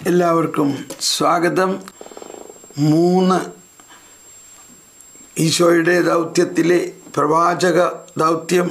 എല്ലാവർക്കും സ്വാഗതം മൂന്ന് ഈശോയുടെ ദൗത്യത്തിലെ പ്രവാചക ദൗത്യം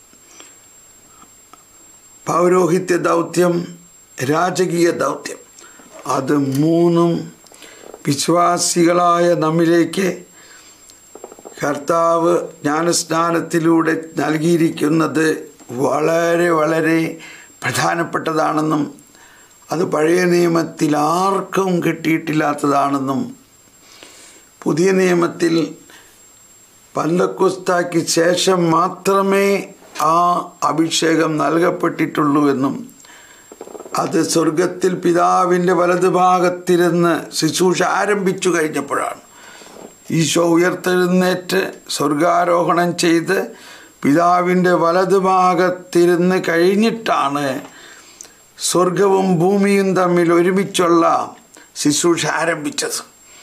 പൗരോഹിത്യ ദൗത്യം രാജകീയ ദൗത്യം അത് മൂന്നും വിശ്വാസികളായ നമ്മിലേക്ക് കർത്താവ് ജ്ഞാനസ്നാനത്തിലൂടെ നൽകിയിരിക്കുന്നത് വളരെ വളരെ പ്രധാനപ്പെട്ടതാണെന്നും അത് പഴയ നിയമത്തിൽ ആർക്കും കിട്ടിയിട്ടില്ലാത്തതാണെന്നും പുതിയ നിയമത്തിൽ പന്തക്കുസ്താക്ക് ശേഷം മാത്രമേ ആ അഭിഷേകം നൽകപ്പെട്ടിട്ടുള്ളൂ എന്നും അത് സ്വർഗത്തിൽ പിതാവിൻ്റെ വലതുഭാഗത്തിരുന്ന് ശുശ്രൂഷ ആരംഭിച്ചു കഴിഞ്ഞപ്പോഴാണ് ഈശോ ഉയർത്തെഴുന്നേറ്റ് സ്വർഗാരോഹണം ചെയ്ത് പിതാവിൻ്റെ വലതുഭാഗത്തിരുന്ന് കഴിഞ്ഞിട്ടാണ് സ്വർഗവും ഭൂമിയും തമ്മിൽ ഒരുമിച്ചുള്ള ശുശ്രൂഷ ആരംഭിച്ചത്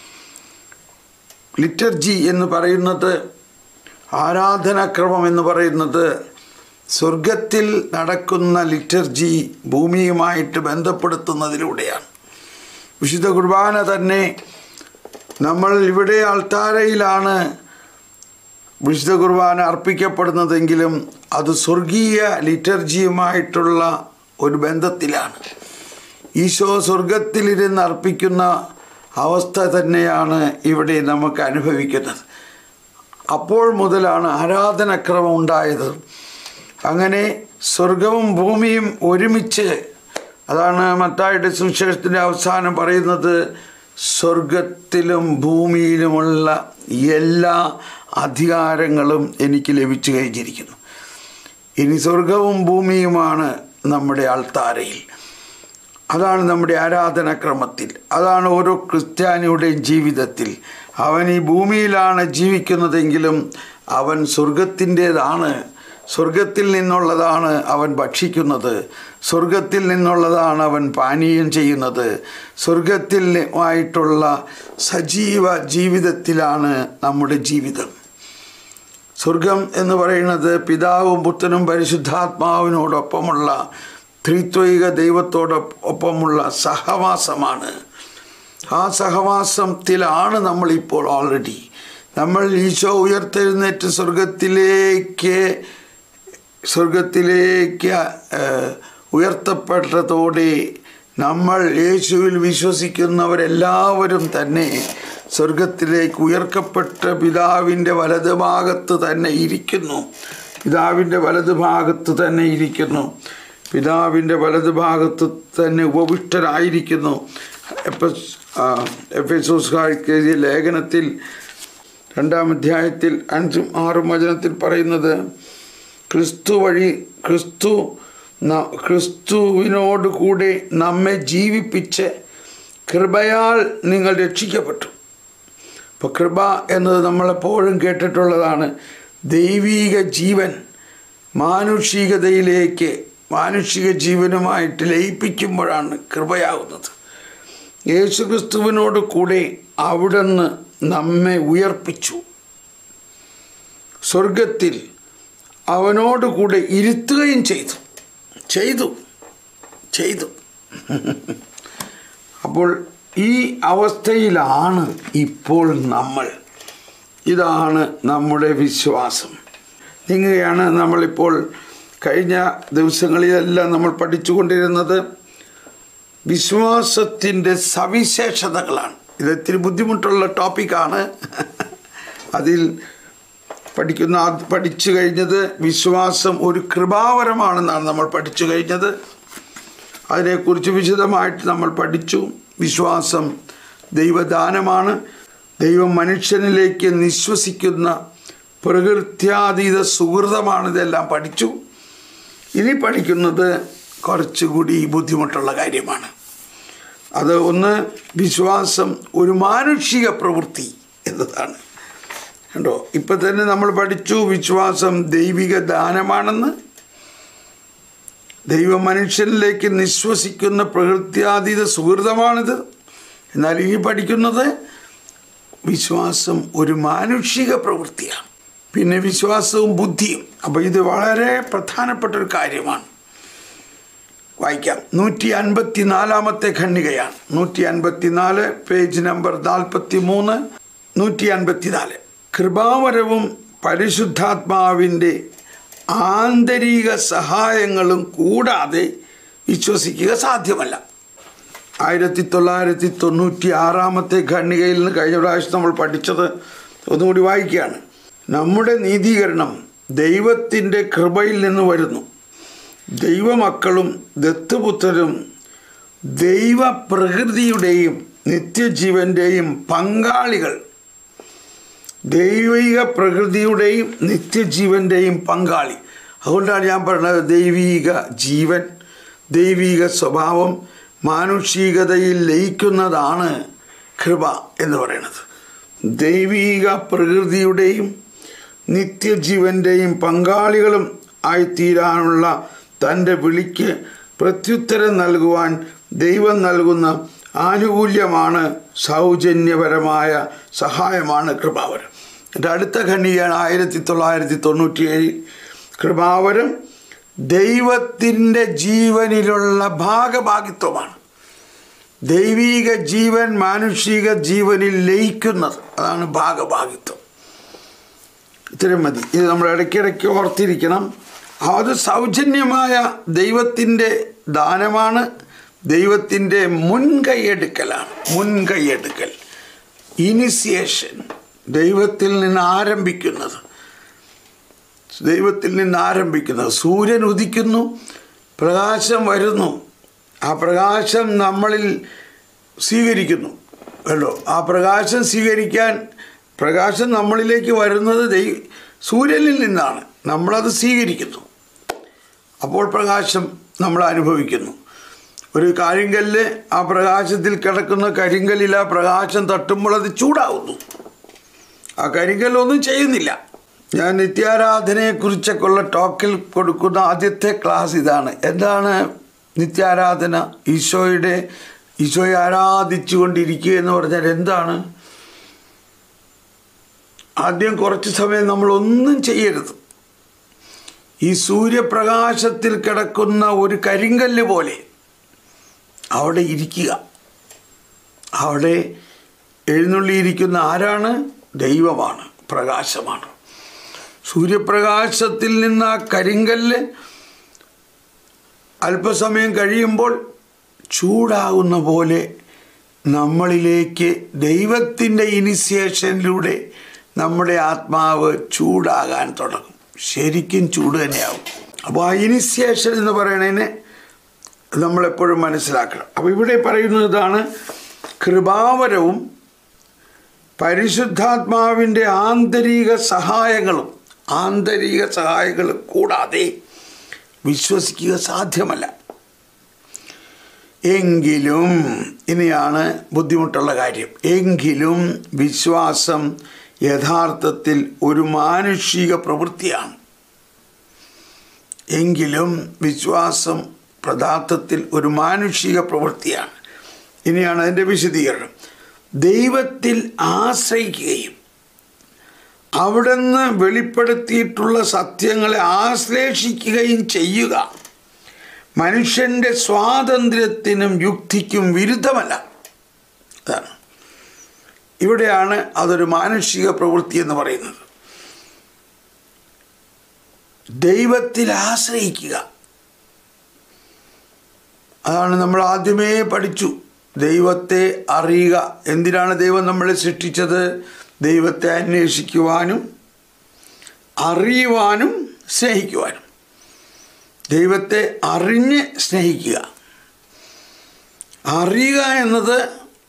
ലിറ്റർജി എന്ന് പറയുന്നത് ആരാധനാക്രമം എന്ന് പറയുന്നത് സ്വർഗത്തിൽ നടക്കുന്ന ലിറ്റർജി ഭൂമിയുമായിട്ട് ബന്ധപ്പെടുത്തുന്നതിലൂടെയാണ് വിശുദ്ധ കുർബാന തന്നെ നമ്മൾ ഇവിടെ അൾത്താരയിലാണ് വിശുദ്ധ കുർബാന അർപ്പിക്കപ്പെടുന്നതെങ്കിലും അത് സ്വർഗീയ ലിറ്റർജിയുമായിട്ടുള്ള ഒരു ബന്ധത്തിലാണ് ഈശോ സ്വർഗത്തിലിരുന്ന് അർപ്പിക്കുന്ന അവസ്ഥ തന്നെയാണ് ഇവിടെ നമുക്ക് അനുഭവിക്കുന്നത് അപ്പോൾ മുതലാണ് ആരാധനക്രമം ഉണ്ടായത് അങ്ങനെ സ്വർഗവും ഭൂമിയും ഒരുമിച്ച് അതാണ് മത്തായുടെ സുവിശേഷത്തിൻ്റെ അവസാനം പറയുന്നത് സ്വർഗത്തിലും ഭൂമിയിലുമുള്ള എല്ലാ അധികാരങ്ങളും എനിക്ക് ലഭിച്ചു കഴിഞ്ഞിരിക്കുന്നു ഇനി സ്വർഗവും ഭൂമിയുമാണ് നമ്മുടെ ആൾത്താരയിൽ അതാണ് നമ്മുടെ ആരാധനാക്രമത്തിൽ അതാണ് ഓരോ ക്രിസ്ത്യാനിയുടെയും ജീവിതത്തിൽ അവൻ ഈ ഭൂമിയിലാണ് ജീവിക്കുന്നതെങ്കിലും അവൻ സ്വർഗത്തിൻ്റേതാണ് സ്വർഗത്തിൽ നിന്നുള്ളതാണ് അവൻ ഭക്ഷിക്കുന്നത് സ്വർഗത്തിൽ നിന്നുള്ളതാണ് അവൻ പാനീയം ചെയ്യുന്നത് സ്വർഗത്തിൽ ആയിട്ടുള്ള സജീവ ജീവിതത്തിലാണ് നമ്മുടെ ജീവിതം സ്വർഗം എന്ന് പറയുന്നത് പിതാവും പുത്രനും പരിശുദ്ധാത്മാവിനോടൊപ്പമുള്ള ത്രിത്വൈക ദൈവത്തോടൊപ്പമുള്ള സഹവാസമാണ് ആ സഹവാസത്തിലാണ് നമ്മളിപ്പോൾ ഓൾറെഡി നമ്മൾ ഈശോ ഉയർത്തെഴുന്നേറ്റ് സ്വർഗത്തിലേക്ക് സ്വർഗത്തിലേക്ക് ഉയർത്തപ്പെട്ടതോടെ നമ്മൾ യേശുവിൽ വിശ്വസിക്കുന്നവരെല്ലാവരും തന്നെ സ്വർഗത്തിലേക്ക് ഉയർക്കപ്പെട്ട പിതാവിൻ്റെ വലതുഭാഗത്ത് തന്നെ ഇരിക്കുന്നു പിതാവിൻ്റെ വലതുഭാഗത്ത് തന്നെ ഇരിക്കുന്നു പിതാവിൻ്റെ വലതുഭാഗത്ത് തന്നെ ഉപവിഷ്ടരായിരിക്കുന്നു എഫ് എസ് ലേഖനത്തിൽ രണ്ടാം അധ്യായത്തിൽ അഞ്ചും ആറും വചനത്തിൽ പറയുന്നത് ക്രിസ്തു വഴി ക്രിസ്തു ക്രിസ്തുവിനോട് കൂടെ നമ്മെ ജീവിപ്പിച്ച് കൃപയാൽ നിങ്ങൾ രക്ഷിക്കപ്പെട്ടു അപ്പോൾ കൃപ എന്നത് നമ്മളെപ്പോഴും കേട്ടിട്ടുള്ളതാണ് ദൈവീക ജീവൻ മാനുഷികതയിലേക്ക് മാനുഷിക ജീവനുമായിട്ട് ലയിപ്പിക്കുമ്പോഴാണ് കൃപയാകുന്നത് യേശുക്രിസ്തുവിനോട് കൂടെ അവിടുന്ന് നമ്മെ ഉയർപ്പിച്ചു സ്വർഗത്തിൽ അവനോട് കൂടെ ഇരുത്തുകയും ചെയ്തു ചെയ്തു ചെയ്തു അപ്പോൾ ഈ അവസ്ഥയിലാണ് ഇപ്പോൾ നമ്മൾ ഇതാണ് നമ്മുടെ വിശ്വാസം ഇങ്ങനെയാണ് നമ്മളിപ്പോൾ കഴിഞ്ഞ ദിവസങ്ങളിലെല്ലാം നമ്മൾ പഠിച്ചുകൊണ്ടിരുന്നത് വിശ്വാസത്തിൻ്റെ സവിശേഷതകളാണ് ഇത് ഇത്തിരി ബുദ്ധിമുട്ടുള്ള ടോപ്പിക്കാണ് അതിൽ പഠിക്കുന്ന പഠിച്ചു കഴിഞ്ഞത് വിശ്വാസം ഒരു കൃപാവരമാണെന്നാണ് നമ്മൾ പഠിച്ചു കഴിഞ്ഞത് അതിനെക്കുറിച്ച് വിശദമായിട്ട് നമ്മൾ പഠിച്ചു വിശ്വാസം ദൈവദാനമാണ് ദൈവം മനുഷ്യനിലേക്ക് നിശ്വസിക്കുന്ന പ്രകൃത്യാതീത സുഹൃതമാണ് ഇതെല്ലാം പഠിച്ചു ഇനി പഠിക്കുന്നത് കുറച്ചുകൂടി ബുദ്ധിമുട്ടുള്ള കാര്യമാണ് അത് ഒന്ന് വിശ്വാസം ഒരു മാനുഷിക പ്രവൃത്തി എന്നതാണ് കണ്ടോ ഇപ്പം തന്നെ നമ്മൾ പഠിച്ചു വിശ്വാസം ദൈവിക ദാനമാണെന്ന് ദൈവ മനുഷ്യനിലേക്ക് നിശ്വസിക്കുന്ന പ്രകൃത്യാതീത സുഹൃതമാണിത് എന്നാൽ ഇനി പഠിക്കുന്നത് വിശ്വാസം ഒരു മാനുഷിക പ്രവൃത്തിയാണ് പിന്നെ വിശ്വാസവും ബുദ്ധിയും അപ്പോൾ ഇത് വളരെ പ്രധാനപ്പെട്ട ഒരു കാര്യമാണ് വായിക്കാം നൂറ്റി അൻപത്തി നാലാമത്തെ ഖണ്ഡികയാണ് നൂറ്റി അൻപത്തിനാല് പേജ് നമ്പർ നാൽപ്പത്തി മൂന്ന് നൂറ്റി അൻപത്തിനാല് കൃപാവരവും പരിശുദ്ധാത്മാവിൻ്റെ ആന്തരിക സഹായങ്ങളും കൂടാതെ വിശ്വസിക്കുക സാധ്യമല്ല ആയിരത്തി തൊള്ളായിരത്തി തൊണ്ണൂറ്റി ആറാമത്തെ ഖണ്ഡികയിൽ നിന്ന് കഴിഞ്ഞ പ്രാവശ്യം നമ്മൾ പഠിച്ചത് ഒന്നുകൂടി വായിക്കുകയാണ് നമ്മുടെ നീതീകരണം ദൈവത്തിൻ്റെ കൃപയിൽ നിന്ന് വരുന്നു ദൈവമക്കളും ദത്തുപുത്രരും ദൈവപ്രകൃതിയുടെയും നിത്യജീവൻ്റെയും പങ്കാളികൾ ദൈവിക പ്രകൃതിയുടെയും നിത്യജീവൻ്റെയും പങ്കാളി അതുകൊണ്ടാണ് ഞാൻ പറഞ്ഞത് ദൈവീക ജീവൻ ദൈവിക സ്വഭാവം മാനുഷികതയിൽ ലയിക്കുന്നതാണ് കൃപ എന്ന് പറയുന്നത് ദൈവീക പ്രകൃതിയുടെയും നിത്യജീവൻ്റെയും പങ്കാളികളും ആയിത്തീരാനുള്ള തൻ്റെ വിളിക്ക് പ്രത്യുത്തരം നൽകുവാൻ ദൈവം നൽകുന്ന ആനുകൂല്യമാണ് സൗജന്യപരമായ സഹായമാണ് കൃപാവരം എൻ്റെ അടുത്ത ഖണ്ഡികയാണ് ആയിരത്തി തൊള്ളായിരത്തി തൊണ്ണൂറ്റിയേഴിൽ കൃപാവരം ദൈവത്തിൻ്റെ ജീവനിലുള്ള ഭാഗഭാഗിത്വമാണ് ദൈവീക ജീവൻ മാനുഷിക ജീവനിൽ ലയിക്കുന്നത് അതാണ് ഭാഗഭാഗിത്വം ഇത്രയും മതി ഇത് നമ്മൾ ഇടയ്ക്കിടയ്ക്ക് ഓർത്തിരിക്കണം അത് സൗജന്യമായ ദൈവത്തിൻ്റെ ദാനമാണ് ദൈവത്തിൻ്റെ മുൻകൈയെടുക്കലാണ് മുൻകൈയെടുക്കൽ ഇനിസിയേഷൻ ദൈവത്തിൽ നിന്ന് ആരംഭിക്കുന്നത് ദൈവത്തിൽ നിന്ന് ആരംഭിക്കുന്നത് സൂര്യൻ ഉദിക്കുന്നു പ്രകാശം വരുന്നു ആ പ്രകാശം നമ്മളിൽ സ്വീകരിക്കുന്നു കേട്ടോ ആ പ്രകാശം സ്വീകരിക്കാൻ പ്രകാശം നമ്മളിലേക്ക് വരുന്നത് ദൈ സൂര്യനിൽ നിന്നാണ് നമ്മളത് സ്വീകരിക്കുന്നു അപ്പോൾ പ്രകാശം നമ്മൾ അനുഭവിക്കുന്നു ഒരു കരിങ്കല്ല് ആ പ്രകാശത്തിൽ കിടക്കുന്ന കരിങ്കല്ലിൽ ആ പ്രകാശം തട്ടുമ്പോൾ അത് ചൂടാവുന്നു ആ കരിങ്കല്ലൊന്നും ചെയ്യുന്നില്ല ഞാൻ നിത്യാരാധനയെക്കുറിച്ചൊക്കെയുള്ള ടോക്കിൽ കൊടുക്കുന്ന ആദ്യത്തെ ക്ലാസ് ഇതാണ് എന്താണ് നിത്യാരാധന ഈശോയുടെ ഈശോയെ ആരാധിച്ചു കൊണ്ടിരിക്കുക എന്ന് പറഞ്ഞാൽ എന്താണ് ആദ്യം കുറച്ച് സമയം നമ്മൾ ഒന്നും ചെയ്യരുത് ഈ സൂര്യപ്രകാശത്തിൽ കിടക്കുന്ന ഒരു കരിങ്കല്ല് പോലെ അവിടെ ഇരിക്കുക അവിടെ എഴുന്നള്ളിയിരിക്കുന്ന ആരാണ് ദൈവമാണ് പ്രകാശമാണ് സൂര്യപ്രകാശത്തിൽ നിന്ന് ആ കരിങ്കല്ല് അല്പസമയം കഴിയുമ്പോൾ ചൂടാകുന്ന പോലെ നമ്മളിലേക്ക് ദൈവത്തിൻ്റെ ഇനിഷ്യേഷനിലൂടെ നമ്മുടെ ആത്മാവ് ചൂടാകാൻ തുടങ്ങും ശരിക്കും ചൂട് തന്നെയാവും അപ്പോൾ ആ ഇനിഷ്യേഷൻ എന്ന് പറയുന്നതിന് നമ്മളെപ്പോഴും മനസ്സിലാക്കണം അപ്പോൾ ഇവിടെ പറയുന്നതാണ് കൃപാവരവും പരിശുദ്ധാത്മാവിൻ്റെ ആന്തരിക സഹായങ്ങളും ആന്തരിക സഹായങ്ങളും കൂടാതെ വിശ്വസിക്കുക സാധ്യമല്ല എങ്കിലും ഇനിയാണ് ബുദ്ധിമുട്ടുള്ള കാര്യം എങ്കിലും വിശ്വാസം യഥാർത്ഥത്തിൽ ഒരു മാനുഷിക പ്രവൃത്തിയാണ് എങ്കിലും വിശ്വാസം യഥാർത്ഥത്തിൽ ഒരു മാനുഷിക പ്രവൃത്തിയാണ് ഇനിയാണ് അതിൻ്റെ വിശദീകരണം ദൈവത്തിൽ ആശ്രയിക്കുകയും അവിടുന്ന് വെളിപ്പെടുത്തിയിട്ടുള്ള സത്യങ്ങളെ ആശ്ലേഷിക്കുകയും ചെയ്യുക മനുഷ്യൻ്റെ സ്വാതന്ത്ര്യത്തിനും യുക്തിക്കും വിരുദ്ധമല്ല അതാണ് ഇവിടെയാണ് അതൊരു മാനുഷിക പ്രവൃത്തി എന്ന് പറയുന്നത് ദൈവത്തിൽ ആശ്രയിക്കുക അതാണ് നമ്മൾ ആദ്യമേ പഠിച്ചു ദൈവത്തെ അറിയുക എന്തിനാണ് ദൈവം നമ്മളെ സൃഷ്ടിച്ചത് ദൈവത്തെ അന്വേഷിക്കുവാനും അറിയുവാനും സ്നേഹിക്കുവാനും ദൈവത്തെ അറിഞ്ഞ് സ്നേഹിക്കുക അറിയുക എന്നത്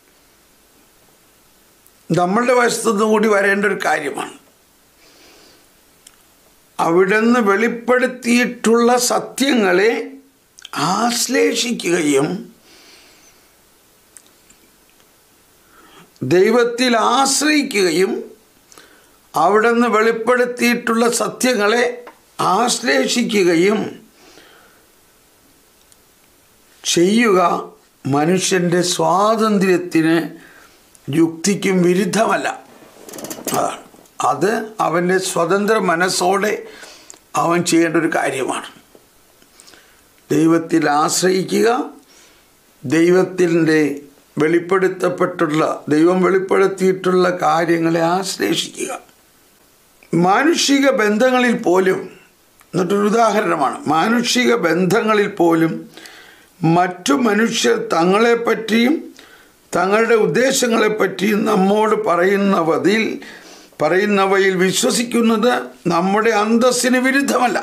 നമ്മളുടെ വശത്തുനിന്ന് കൂടി വരേണ്ട ഒരു കാര്യമാണ് അവിടുന്ന് വെളിപ്പെടുത്തിയിട്ടുള്ള സത്യങ്ങളെ ആശ്ലേഷിക്കുകയും ദൈവത്തിൽ ആശ്രയിക്കുകയും അവിടുന്ന് വെളിപ്പെടുത്തിയിട്ടുള്ള സത്യങ്ങളെ ആശ്ലേഷിക്കുകയും ചെയ്യുക മനുഷ്യൻ്റെ സ്വാതന്ത്ര്യത്തിന് യുക്തിക്കും വിരുദ്ധമല്ല അതാണ് അത് അവൻ്റെ സ്വതന്ത്ര മനസ്സോടെ അവൻ ചെയ്യേണ്ട ഒരു കാര്യമാണ് ദൈവത്തിൽ ആശ്രയിക്കുക ദൈവത്തിൻ്റെ വെളിപ്പെടുത്തപ്പെട്ടുള്ള ദൈവം വെളിപ്പെടുത്തിയിട്ടുള്ള കാര്യങ്ങളെ ആശ്ലേഷിക്കുക മാനുഷിക ബന്ധങ്ങളിൽ പോലും എന്നിട്ടൊരു ഉദാഹരണമാണ് മാനുഷിക ബന്ധങ്ങളിൽ പോലും മറ്റു മനുഷ്യർ തങ്ങളെപ്പറ്റിയും തങ്ങളുടെ ഉദ്ദേശങ്ങളെപ്പറ്റിയും നമ്മോട് പറയുന്നവതിൽ പറയുന്നവയിൽ വിശ്വസിക്കുന്നത് നമ്മുടെ അന്തസ്സിന് വിരുദ്ധമല്ല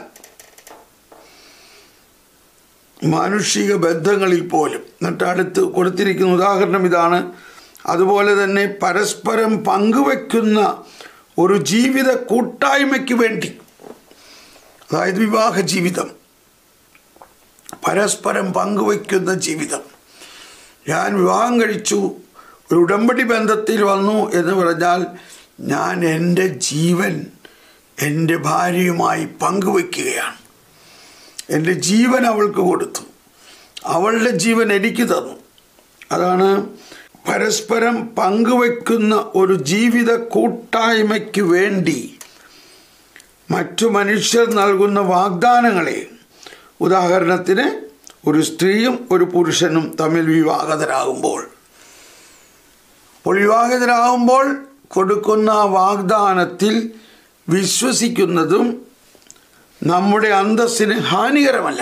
മാനുഷിക ബന്ധങ്ങളിൽ പോലും എന്നിട്ട് അടുത്ത് കൊടുത്തിരിക്കുന്ന ഉദാഹരണം ഇതാണ് അതുപോലെ തന്നെ പരസ്പരം പങ്കുവെക്കുന്ന ഒരു ജീവിത കൂട്ടായ്മയ്ക്ക് വേണ്ടി അതായത് വിവാഹ ജീവിതം പരസ്പരം പങ്കുവയ്ക്കുന്ന ജീവിതം ഞാൻ വിവാഹം കഴിച്ചു ഒരു ഉടമ്പടി ബന്ധത്തിൽ വന്നു എന്ന് പറഞ്ഞാൽ ഞാൻ എൻ്റെ ജീവൻ എൻ്റെ ഭാര്യയുമായി പങ്കുവയ്ക്കുകയാണ് എൻ്റെ ജീവൻ അവൾക്ക് കൊടുത്തു അവളുടെ ജീവൻ എനിക്ക് തന്നു അതാണ് പരസ്പരം പങ്കുവെക്കുന്ന ഒരു ജീവിത കൂട്ടായ്മയ്ക്ക് വേണ്ടി മറ്റു മനുഷ്യർ നൽകുന്ന വാഗ്ദാനങ്ങളെ ഉദാഹരണത്തിന് ഒരു സ്ത്രീയും ഒരു പുരുഷനും തമ്മിൽ വിവാഹിതരാകുമ്പോൾ അപ്പോൾ വിവാഹിതരാകുമ്പോൾ കൊടുക്കുന്ന വാഗ്ദാനത്തിൽ വിശ്വസിക്കുന്നതും നമ്മുടെ അന്തസ്സിന് ഹാനികരമല്ല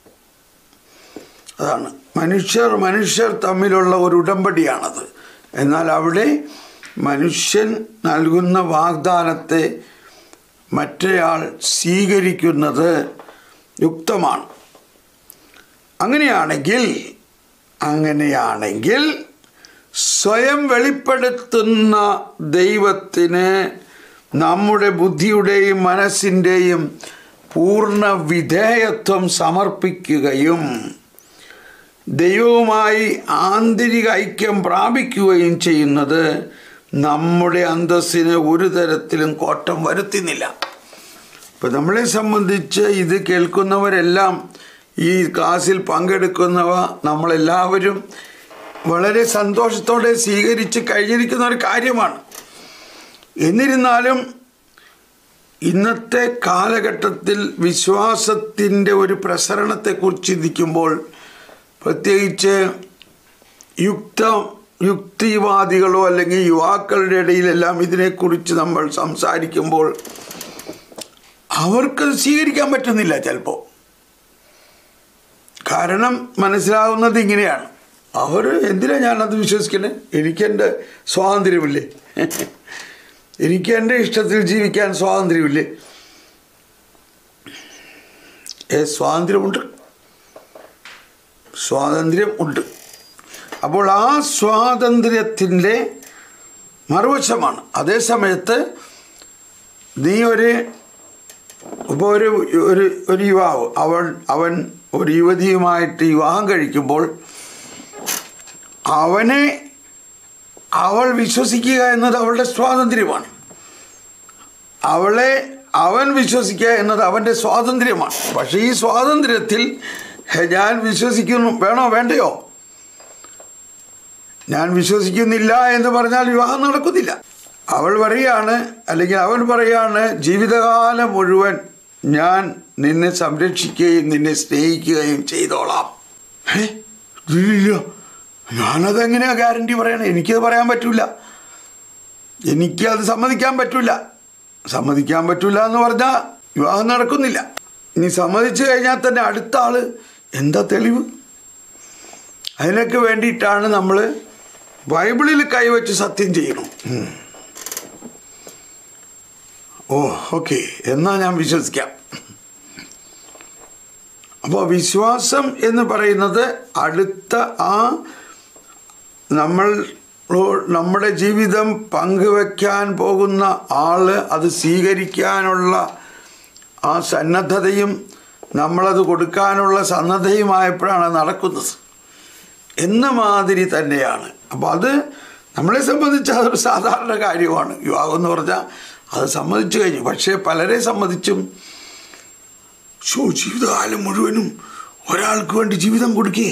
അതാണ് മനുഷ്യർ മനുഷ്യർ തമ്മിലുള്ള ഒരു ഉടമ്പടിയാണത് എന്നാൽ അവിടെ മനുഷ്യൻ നൽകുന്ന വാഗ്ദാനത്തെ മറ്റേയാൾ സ്വീകരിക്കുന്നത് യുക്തമാണ് അങ്ങനെയാണെങ്കിൽ അങ്ങനെയാണെങ്കിൽ സ്വയം വെളിപ്പെടുത്തുന്ന ദൈവത്തിന് നമ്മുടെ ബുദ്ധിയുടെയും മനസ്സിൻ്റെയും പൂർണ്ണ വിധേയത്വം സമർപ്പിക്കുകയും ദൈവവുമായി ആന്തരിക ഐക്യം പ്രാപിക്കുകയും ചെയ്യുന്നത് നമ്മുടെ അന്തസ്സിന് ഒരു തരത്തിലും കോട്ടം വരുത്തുന്നില്ല ഇപ്പം നമ്മളെ സംബന്ധിച്ച് ഇത് കേൾക്കുന്നവരെല്ലാം ഈ ക്ലാസ്സിൽ പങ്കെടുക്കുന്നവ നമ്മളെല്ലാവരും വളരെ സന്തോഷത്തോടെ സ്വീകരിച്ച് കഴിഞ്ഞിരിക്കുന്ന ഒരു കാര്യമാണ് എന്നിരുന്നാലും ഇന്നത്തെ കാലഘട്ടത്തിൽ വിശ്വാസത്തിൻ്റെ ഒരു പ്രസരണത്തെക്കുറിച്ച് ചിന്തിക്കുമ്പോൾ പ്രത്യേകിച്ച് യുക്ത യുക്തിവാദികളോ അല്ലെങ്കിൽ യുവാക്കളുടെ ഇടയിലെല്ലാം ഇതിനെക്കുറിച്ച് നമ്മൾ സംസാരിക്കുമ്പോൾ അവർക്കത് സ്വീകരിക്കാൻ പറ്റുന്നില്ല ചിലപ്പോൾ കാരണം മനസ്സിലാവുന്നത് ഇങ്ങനെയാണ് അവർ എന്തിനാ ഞാനത് വിശ്വസിക്കുന്നത് എനിക്കെൻ്റെ സ്വാതന്ത്ര്യമില്ലേ എനിക്ക് എൻ്റെ ഇഷ്ടത്തിൽ ജീവിക്കാൻ സ്വാതന്ത്ര്യമില്ലേ ഏ സ്വാതന്ത്ര്യമുണ്ട് സ്വാതന്ത്ര്യം ഉണ്ട് അപ്പോൾ ആ സ്വാതന്ത്ര്യത്തിൻ്റെ മറുവശമാണ് അതേ സമയത്ത് നീ ഒരു ഇപ്പോൾ ഒരു ഒരു ഒരു യുവാവ് അവൻ അവൻ ഒരു യുവതിയുമായിട്ട് വിവാഹം കഴിക്കുമ്പോൾ അവനെ അവൾ വിശ്വസിക്കുക എന്നത് അവളുടെ സ്വാതന്ത്ര്യമാണ് അവളെ അവൻ വിശ്വസിക്കുക എന്നത് അവൻ്റെ സ്വാതന്ത്ര്യമാണ് പക്ഷേ ഈ സ്വാതന്ത്ര്യത്തിൽ ഞാൻ വിശ്വസിക്കുന്നു വേണോ വേണ്ടയോ ഞാൻ വിശ്വസിക്കുന്നില്ല എന്ന് പറഞ്ഞാൽ വിവാഹം നടക്കുന്നില്ല അവൾ പറയാണ് അല്ലെങ്കിൽ അവൻ പറയാണ് ജീവിതകാലം മുഴുവൻ ഞാൻ നിന്നെ സംരക്ഷിക്കുകയും നിന്നെ സ്നേഹിക്കുകയും ചെയ്തോളാം ഏ ഇല്ല ഞാനതെങ്ങനെയാ ഗ്യാരണ്ടി പറയണേ എനിക്കത് പറയാൻ പറ്റില്ല എനിക്കത് സമ്മതിക്കാൻ പറ്റില്ല സമ്മതിക്കാൻ പറ്റില്ല എന്ന് പറഞ്ഞാൽ വിവാഹം നടക്കുന്നില്ല ഇനി സമ്മതിച്ചു കഴിഞ്ഞാൽ തന്നെ അടുത്ത ആള് എന്താ തെളിവ് അതിനൊക്കെ വേണ്ടിയിട്ടാണ് നമ്മൾ ബൈബിളിൽ കൈവച്ച് സത്യം ചെയ്യണം ഉം. ഓ ഓക്കെ എന്നാ ഞാൻ വിശ്വസിക്കാം അപ്പോൾ വിശ്വാസം എന്ന് പറയുന്നത് അടുത്ത ആ നമ്മൾ നമ്മുടെ ജീവിതം പങ്കുവെക്കാൻ പോകുന്ന ആള് അത് സ്വീകരിക്കാനുള്ള ആ സന്നദ്ധതയും നമ്മളത് കൊടുക്കാനുള്ള സന്നദ്ധയുമായപ്പോഴാണ് നടക്കുന്നത് എന്ന മാതിരി തന്നെയാണ് അപ്പോൾ അത് നമ്മളെ സംബന്ധിച്ച് അതൊരു സാധാരണ കാര്യമാണ് വിവാഹം എന്ന് പറഞ്ഞാൽ അത് സമ്മതിച്ചു കഴിഞ്ഞു പക്ഷേ പലരെ സംബന്ധിച്ചും ഷോ ജീവിതകാലം മുഴുവനും ഒരാൾക്ക് വേണ്ടി ജീവിതം കൊടുക്കേ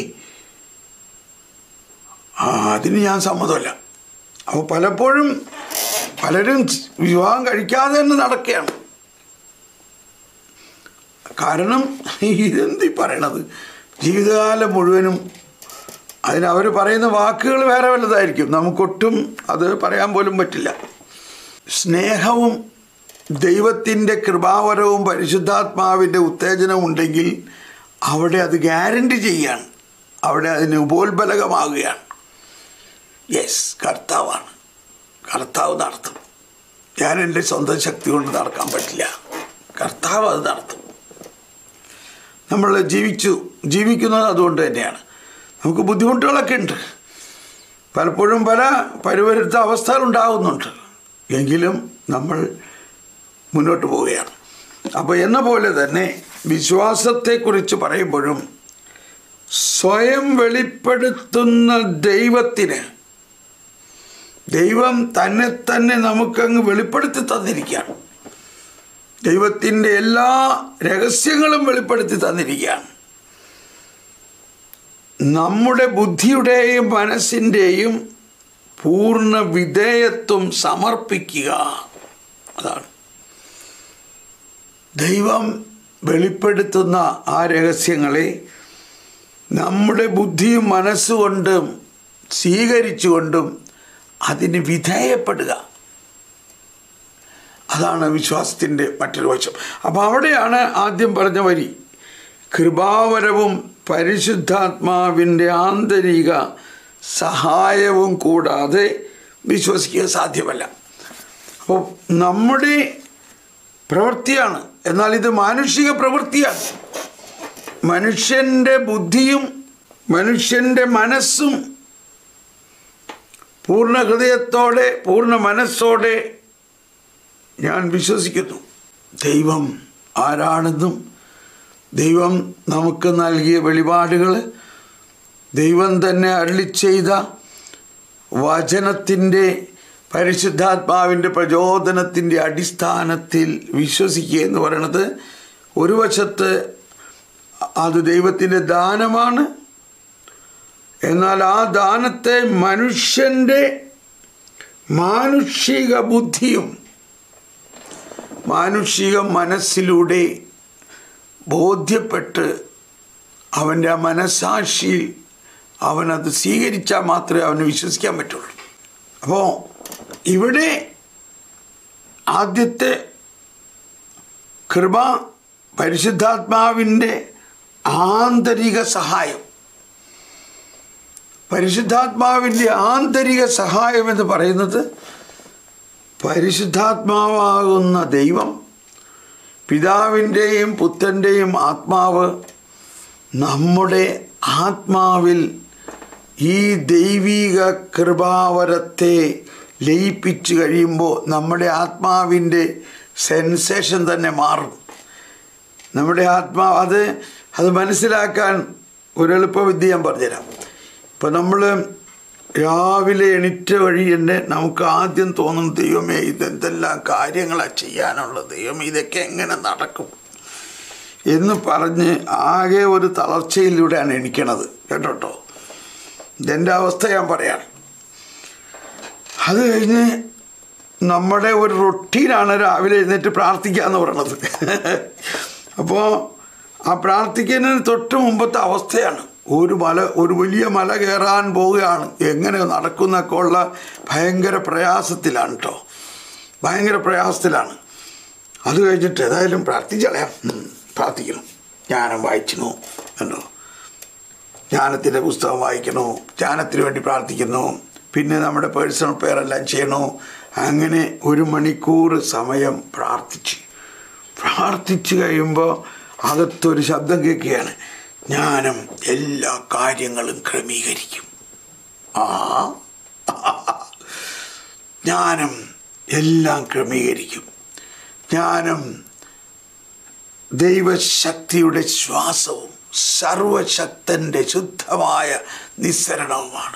ആ അതിന് ഞാൻ സമ്മതമല്ല അപ്പോൾ പലപ്പോഴും പലരും വിവാഹം കഴിക്കാതെ തന്നെ നടക്കുകയാണ് കാരണം ഇതെന്ത് ഈ പറയണത് ജീവിതകാലം മുഴുവനും അതിന് അവർ പറയുന്ന വാക്കുകൾ വേറെ വല്ലതായിരിക്കും നമുക്കൊട്ടും അത് പറയാൻ പോലും പറ്റില്ല സ്നേഹവും ദൈവത്തിൻ്റെ കൃപാവരവും പരിശുദ്ധാത്മാവിൻ്റെ ഉത്തേജനവും ഉണ്ടെങ്കിൽ അവിടെ അത് ഗ്യാരണ്ടി ചെയ്യാണ് അവിടെ അതിന് ഉപോത്ബലകമാകുകയാണ് യെസ് കർത്താവാണ് കർത്താവ് നടത്തും ഞാൻ എൻ്റെ സ്വന്തം ശക്തി കൊണ്ട് നടക്കാൻ പറ്റില്ല കർത്താവ് അത് നടത്തും നമ്മൾ ജീവിച്ചു ജീവിക്കുന്നത് അതുകൊണ്ട് തന്നെയാണ് നമുക്ക് ബുദ്ധിമുട്ടുകളൊക്കെ ഉണ്ട് പലപ്പോഴും പല പരിവരുത്ത അവസ്ഥകൾ ഉണ്ടാകുന്നുണ്ട് എങ്കിലും നമ്മൾ മുന്നോട്ട് പോവുകയാണ് അപ്പോൾ എന്ന പോലെ തന്നെ വിശ്വാസത്തെക്കുറിച്ച് പറയുമ്പോഴും സ്വയം വെളിപ്പെടുത്തുന്ന ദൈവത്തിന് ദൈവം തന്നെ തന്നെ നമുക്കങ്ങ് വെളിപ്പെടുത്തി തന്നിരിക്കുകയാണ് ദൈവത്തിൻ്റെ എല്ലാ രഹസ്യങ്ങളും വെളിപ്പെടുത്തി തന്നിരിക്കുകയാണ് നമ്മുടെ ബുദ്ധിയുടെയും മനസ്സിൻ്റെയും പൂർണ്ണ വിധേയത്വം സമർപ്പിക്കുക അതാണ് ദൈവം വെളിപ്പെടുത്തുന്ന ആ രഹസ്യങ്ങളെ നമ്മുടെ ബുദ്ധിയും മനസ്സുകൊണ്ടും സ്വീകരിച്ചുകൊണ്ടും അതിന് വിധേയപ്പെടുക അതാണ് വിശ്വാസത്തിൻ്റെ മറ്റൊരു വശം അപ്പോൾ അവിടെയാണ് ആദ്യം പറഞ്ഞ വരി കൃപാവരവും പരിശുദ്ധാത്മാവിൻ്റെ ആന്തരിക സഹായവും കൂടാതെ വിശ്വസിക്കുക സാധ്യമല്ല അപ്പോൾ നമ്മുടെ പ്രവൃത്തിയാണ് എന്നാൽ ഇത് മാനുഷിക പ്രവൃത്തിയാണ് മനുഷ്യൻ്റെ ബുദ്ധിയും മനുഷ്യൻ്റെ മനസ്സും പൂർണ്ണ ഹൃദയത്തോടെ പൂർണ്ണ മനസ്സോടെ ഞാൻ വിശ്വസിക്കുന്നു ദൈവം ആരാണെന്നും ദൈവം നമുക്ക് നൽകിയ വെളിപാടുകൾ ദൈവം തന്നെ അരളി ചെയ്ത വചനത്തിൻ്റെ പരിശുദ്ധാത്മാവിൻ്റെ പ്രചോദനത്തിൻ്റെ അടിസ്ഥാനത്തിൽ വിശ്വസിക്കുക എന്ന് പറയുന്നത് ഒരു വശത്ത് അത് ദൈവത്തിൻ്റെ ദാനമാണ് എന്നാൽ ആ ദാനത്തെ മനുഷ്യൻ്റെ മാനുഷിക ബുദ്ധിയും മാനുഷിക മനസ്സിലൂടെ ബോധ്യപ്പെട്ട് അവൻ്റെ ആ മനസാക്ഷിയിൽ അവനത് സ്വീകരിച്ചാൽ മാത്രമേ അവന് വിശ്വസിക്കാൻ പറ്റുള്ളൂ അപ്പോൾ ഇവിടെ ആദ്യത്തെ കൃപ പരിശുദ്ധാത്മാവിൻ്റെ ആന്തരിക സഹായം പരിശുദ്ധാത്മാവിൻ്റെ ആന്തരിക സഹായം എന്ന് പറയുന്നത് പരിശുദ്ധാത്മാവാകുന്ന ദൈവം പിതാവിൻ്റെയും പുത്രൻ്റെയും ആത്മാവ് നമ്മുടെ ആത്മാവിൽ ഈ ദൈവിക കൃപാവരത്തെ ലയിപ്പിച്ചു കഴിയുമ്പോൾ നമ്മുടെ ആത്മാവിൻ്റെ സെൻസേഷൻ തന്നെ മാറും നമ്മുടെ ആത്മാവ് അത് അത് മനസ്സിലാക്കാൻ ഒരു എളുപ്പവിദ്യ ഞാൻ പറഞ്ഞുതരാം ഇപ്പം നമ്മൾ രാവിലെ എണീറ്റ വഴി തന്നെ നമുക്ക് ആദ്യം തോന്നും ദൈവമേ ഇതെന്തെല്ലാം കാര്യങ്ങളാണ് ചെയ്യാനുള്ളത് ദൈവമേ ഇതൊക്കെ എങ്ങനെ നടക്കും എന്ന് പറഞ്ഞ് ആകെ ഒരു തളർച്ചയിലൂടെയാണ് എണിക്കണത് കേട്ടോ ഇതെൻ്റെ അവസ്ഥ ഞാൻ പറയാം അത് കഴിഞ്ഞ് നമ്മുടെ ഒരു റൊട്ടീനാണ് രാവിലെ എഴുന്നേറ്റ് പ്രാർത്ഥിക്കുക എന്ന് പറയണത് അപ്പോൾ ആ പ്രാർത്ഥിക്കുന്നതിന് തൊട്ട് മുമ്പത്തെ അവസ്ഥയാണ് ഒരു മല ഒരു വലിയ മല കയറാൻ പോവുകയാണ് എങ്ങനെ നടക്കുന്നൊക്കെ ഉള്ള ഭയങ്കര പ്രയാസത്തിലാണ് കേട്ടോ ഭയങ്കര പ്രയാസത്തിലാണ് അത് കഴിഞ്ഞിട്ട് ഏതായാലും പ്രാർത്ഥിച്ചളയാം പ്രാർത്ഥിക്കണം ജ്ഞാനം വായിക്കണോ കണ്ടോ ജ്ഞാനത്തിൻ്റെ പുസ്തകം വായിക്കണോ ജ്ഞാനത്തിന് വേണ്ടി പ്രാർത്ഥിക്കുന്നു പിന്നെ നമ്മുടെ പേഴ്സണൽ പെയറെല്ലാം ചെയ്യണോ അങ്ങനെ ഒരു മണിക്കൂർ സമയം പ്രാർത്ഥിച്ച് പ്രാർത്ഥിച്ചു കഴിയുമ്പോൾ അകത്തൊരു ശബ്ദം കേൾക്കുകയാണ് ജ്ഞാനം എല്ലാ കാര്യങ്ങളും ക്രമീകരിക്കും ആ ജ്ഞാനം എല്ലാം ക്രമീകരിക്കും ജ്ഞാനം ദൈവശക്തിയുടെ ശ്വാസവും സർവശക്തൻ്റെ ശുദ്ധമായ നിസ്സരണവുമാണ്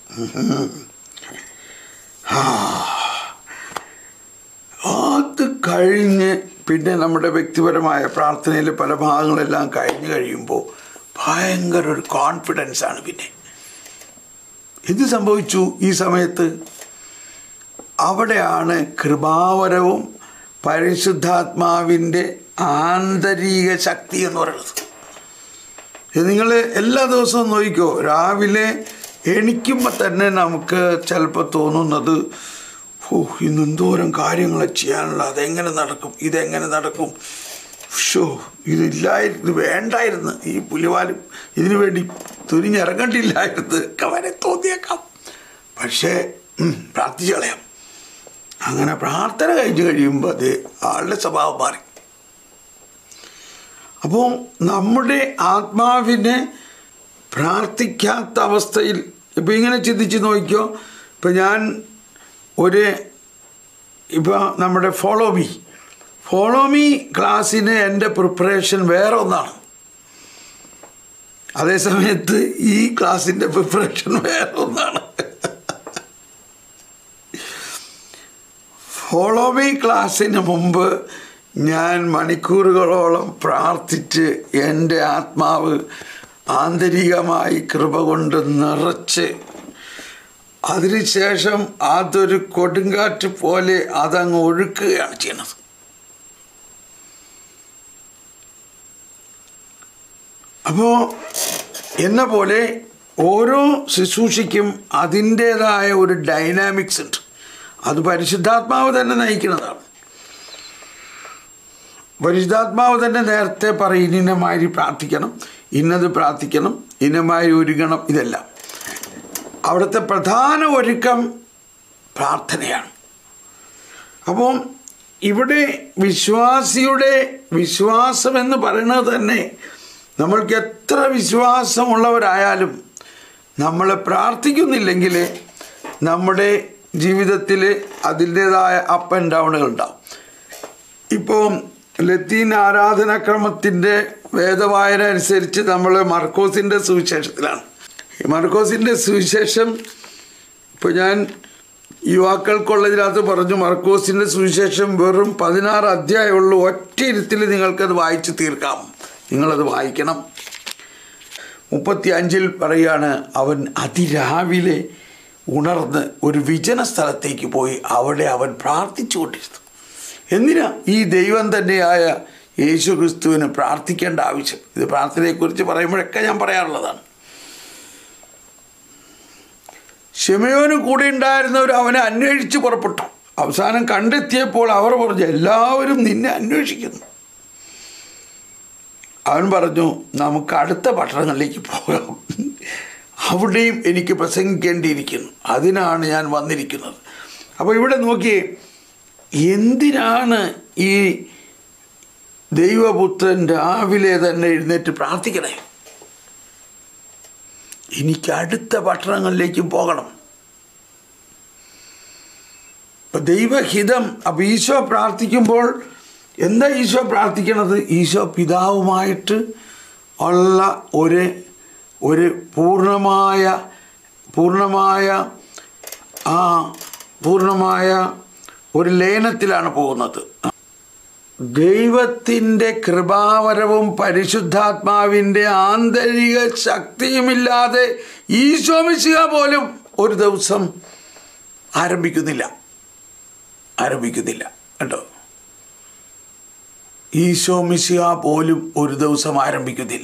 അത് കഴിഞ്ഞ് പിന്നെ നമ്മുടെ വ്യക്തിപരമായ പ്രാർത്ഥനയിൽ പല ഭാഗങ്ങളെല്ലാം കഴിഞ്ഞ് കഴിയുമ്പോൾ ഭയങ്കര ഒരു കോൺഫിഡൻസ് ആണ് പിന്നെ എന്ത് സംഭവിച്ചു ഈ സമയത്ത് അവിടെയാണ് കൃപാവരവും പരിശുദ്ധാത്മാവിൻ്റെ ആന്തരിക ശക്തി എന്ന് പറയുന്നത് ഇത് നിങ്ങൾ എല്ലാ ദിവസവും നോക്കിക്കോ രാവിലെ എണിക്കുമ്പോൾ തന്നെ നമുക്ക് ചിലപ്പോൾ തോന്നുന്നത് ഓ ഇന്ന് എന്തോരം കാര്യങ്ങൾ ചെയ്യാനുള്ള അതെങ്ങനെ നടക്കും ഇതെങ്ങനെ നടക്കും ഷോ ഇതില്ലായിരുന്നു ഇത് വേണ്ടായിരുന്നു ഈ പുലിവാലും ഇതിനു വേണ്ടി തുനിഞ്ഞിറങ്ങണ്ടില്ലായിരുന്നു ഒക്കെ വരെ തോന്നിയേക്കാം പക്ഷേ ഉം, പ്രാർത്ഥിച്ചു കളയാം അങ്ങനെ പ്രാർത്ഥന കഴിഞ്ഞ് കഴിയുമ്പോൾ അത് ആളുടെ സ്വഭാവം മാറി അപ്പോൾ നമ്മുടെ ആത്മാവിനെ പ്രാർത്ഥിക്കാത്ത അവസ്ഥയിൽ ഇപ്പം ഇങ്ങനെ ചിന്തിച്ച് നോക്കിക്കോ ഇപ്പം ഞാൻ ഒരു ഇപ്പോൾ നമ്മുടെ ഫോളോ മീ ഫോളോ മീ ക്ലാസ്സിന് എൻ്റെ പ്രിപ്പറേഷൻ വേറെ ഒന്നാണ് അതേസമയത്ത് ഈ ക്ലാസ്സിൻ്റെ പ്രിപ്പറേഷൻ വേറെ ഒന്നാണ് ഫോളോ മീ ക്ലാസ്സിന് മുമ്പ് ഞാൻ മണിക്കൂറുകളോളം പ്രാർത്ഥിച്ച് എൻ്റെ ആത്മാവ് ആന്തരികമായി കൃപ കൊണ്ട് നിറച്ച് അതിനുശേഷം അതൊരു കൊടുങ്കാറ്റ് പോലെ അതങ്ങ് ഒഴുക്കുകയാണ് ചെയ്യണത് അപ്പോൾ എന്ന പോലെ ഓരോ ശുശ്രൂഷയ്ക്കും അതിൻ്റേതായ ഒരു ഡൈനാമിക്സ് ഉണ്ട് അത് പരിശുദ്ധാത്മാവ് തന്നെ നയിക്കുന്നതാണ് പരിശുദ്ധാത്മാവ് തന്നെ നേരത്തെ പറയും ഇന്നമാതിരി പ്രാർത്ഥിക്കണം ഇന്നത് പ്രാർത്ഥിക്കണം ഇന്നമാതിരി ഒരുങ്ങണം ഇതെല്ലാം അവിടുത്തെ പ്രധാന ഒരുക്കം പ്രാർത്ഥനയാണ് അപ്പം ഇവിടെ വിശ്വാസിയുടെ വിശ്വാസം എന്ന് പറയുന്നത് തന്നെ നമ്മൾക്ക് എത്ര വിശ്വാസമുള്ളവരായാലും നമ്മൾ പ്രാർത്ഥിക്കുന്നില്ലെങ്കിൽ നമ്മുടെ ജീവിതത്തിൽ അതിൻ്റേതായ അപ്പ് ആൻഡ് ഡൗണുകൾ ഉണ്ടാവും ഇപ്പോൾ ലത്തീൻ ആരാധനാക്രമത്തിൻ്റെ വേദവായന അനുസരിച്ച് നമ്മൾ മർക്കോസിൻ്റെ സുവിശേഷത്തിലാണ് ഈ മർക്കോസിൻ്റെ സുവിശേഷം ഇപ്പോൾ ഞാൻ യുവാക്കൾക്കുള്ളതിനകത്ത് പറഞ്ഞു മർക്കോസിൻ്റെ സുവിശേഷം വെറും പതിനാറ് അധ്യായമുള്ളൂ ഒറ്റ ഇരുത്തിൽ നിങ്ങൾക്കത് വായിച്ച് തീർക്കാം നിങ്ങളത് വായിക്കണം മുപ്പത്തി അഞ്ചിൽ പറയാണ് അവൻ അതിരാവിലെ ഉണർന്ന് ഒരു വിജന സ്ഥലത്തേക്ക് പോയി അവിടെ അവൻ പ്രാർത്ഥിച്ചുകൊണ്ടിരുന്നു എന്തിനാ ഈ ദൈവം തന്നെയായ യേശു ക്രിസ്തുവിന് പ്രാർത്ഥിക്കേണ്ട ആവശ്യം ഇത് പ്രാർത്ഥനയെക്കുറിച്ച് പറയുമ്പോഴൊക്കെ ഞാൻ പറയാറുള്ളതാണ് ഷെമയോന് കൂടെ ഉണ്ടായിരുന്നവർ അവനെ അന്വേഷിച്ച് പുറപ്പെട്ടു അവസാനം കണ്ടെത്തിയപ്പോൾ അവർ പറഞ്ഞു എല്ലാവരും നിന്നെ അന്വേഷിക്കുന്നു അവൻ പറഞ്ഞു നമുക്ക് അടുത്ത പട്ടണങ്ങളിലേക്ക് പോകാം അവിടെയും എനിക്ക് പ്രസംഗിക്കേണ്ടിയിരിക്കുന്നു അതിനാണ് ഞാൻ വന്നിരിക്കുന്നത് അപ്പോൾ ഇവിടെ നോക്കിയേ എന്തിനാണ് ഈ ദൈവപുത്രൻ രാവിലെ തന്നെ എഴുന്നേറ്റ് പ്രാർത്ഥിക്കണേ എനിക്ക് അടുത്ത പട്ടണങ്ങളിലേക്കും പോകണം ഇപ്പം ദൈവഹിതം അപ്പം ഈശോ പ്രാർത്ഥിക്കുമ്പോൾ എന്താ ഈശോ പ്രാർത്ഥിക്കണത് ഈശോ പിതാവുമായിട്ട് ഉള്ള ഒരു ഒരു പൂർണ്ണമായ പൂർണ്ണമായ ആ പൂർണ്ണമായ ഒരു ലയനത്തിലാണ് പോകുന്നത് ദൈവത്തിൻ്റെ കൃപാവരവും പരിശുദ്ധാത്മാവിൻ്റെ ആന്തരിക ശക്തിയുമില്ലാതെ ഈശോമിശിക പോലും ഒരു ദിവസം ആരംഭിക്കുന്നില്ല ആരംഭിക്കുന്നില്ല കേട്ടോ ഈശോമിശിക പോലും ഒരു ദിവസം ആരംഭിക്കുന്നില്ല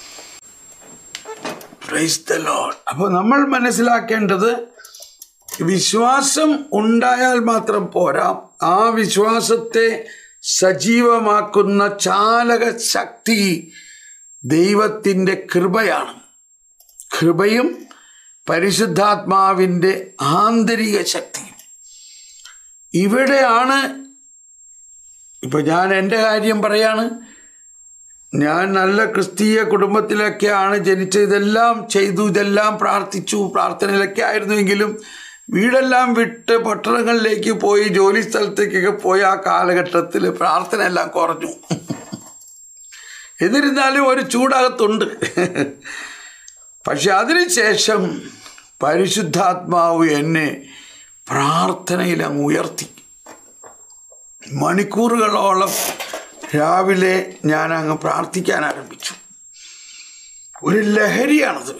പ്രൈസ് ദ ലോഡ് അപ്പോൾ നമ്മൾ മനസ്സിലാക്കേണ്ടത് വിശ്വാസം ഉണ്ടായാൽ മാത്രം പോരാ ആ വിശ്വാസത്തെ സജീവമാക്കുന്ന ചാലക ശക്തി ദൈവത്തിൻ്റെ കൃപയാണ് കൃപയും പരിശുദ്ധാത്മാവിൻ്റെ ആന്തരിക ശക്തിയും ഇവിടെയാണ് ഇപ്പൊ ഞാൻ എൻ്റെ കാര്യം പറയാണ് ഞാൻ നല്ല ക്രിസ്തീയ കുടുംബത്തിലൊക്കെയാണ് ജനിച്ചത് ഇതെല്ലാം ചെയ്തു ഇതെല്ലാം പ്രാർത്ഥിച്ചു പ്രാർത്ഥനയിലൊക്കെ ആയിരുന്നുവെങ്കിലും വീടെല്ലാം വിട്ട് പട്ടണങ്ങളിലേക്ക് പോയി ജോലി സ്ഥലത്തേക്കൊക്കെ പോയ ആ കാലഘട്ടത്തിൽ പ്രാർത്ഥന എല്ലാം കുറഞ്ഞു എന്നിരുന്നാലും ഒരു ചൂടകത്തുണ്ട് പക്ഷെ അതിനുശേഷം പരിശുദ്ധാത്മാവ് എന്നെ പ്രാർത്ഥനയിൽ അങ്ങ് ഉയർത്തി മണിക്കൂറുകളോളം രാവിലെ ഞാൻ അങ്ങ് പ്രാർത്ഥിക്കാൻ ആരംഭിച്ചു ഒരു ലഹരിയാണത്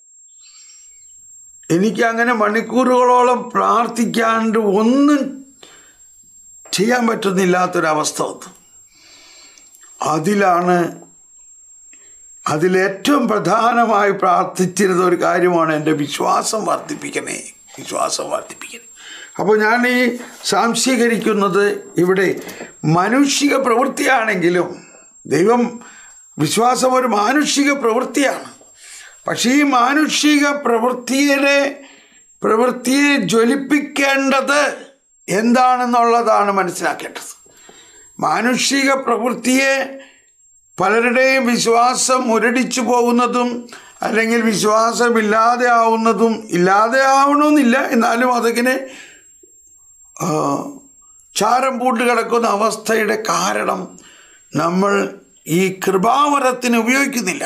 എനിക്ക് അങ്ങനെ മണിക്കൂറുകളോളം പ്രാർത്ഥിക്കാണ്ട് ഒന്നും ചെയ്യാൻ പറ്റുന്നില്ലാത്തൊരവസ്ഥ വന്നു അതിലാണ് അതിലേറ്റവും പ്രധാനമായി പ്രാർത്ഥിച്ചിരുന്ന ഒരു കാര്യമാണ് എൻ്റെ വിശ്വാസം വർദ്ധിപ്പിക്കണേ വിശ്വാസം വർദ്ധിപ്പിക്കണേ അപ്പോൾ ഞാൻ ഈ സാംശീകരിക്കുന്നത് ഇവിടെ മാനുഷിക പ്രവൃത്തിയാണെങ്കിലും ദൈവം വിശ്വാസം ഒരു മാനുഷിക പ്രവൃത്തിയാണ് പക്ഷേ ഈ മാനുഷിക പ്രവൃത്തിയെ പ്രവൃത്തിയെ ജ്വലിപ്പിക്കേണ്ടത് എന്താണെന്നുള്ളതാണ് മനസ്സിലാക്കേണ്ടത് മാനുഷിക പ്രവൃത്തിയെ പലരുടെയും വിശ്വാസം മുരടിച്ചു പോകുന്നതും അല്ലെങ്കിൽ വിശ്വാസമില്ലാതെ ആവുന്നതും ഇല്ലാതെ ആവണമെന്നില്ല എന്നാലും അതിങ്ങനെ ആ, ചാരം പൂട്ട് കിടക്കുന്ന അവസ്ഥയുടെ കാരണം നമ്മൾ ഈ കൃപാവരത്തിന് ഉപയോഗിക്കുന്നില്ല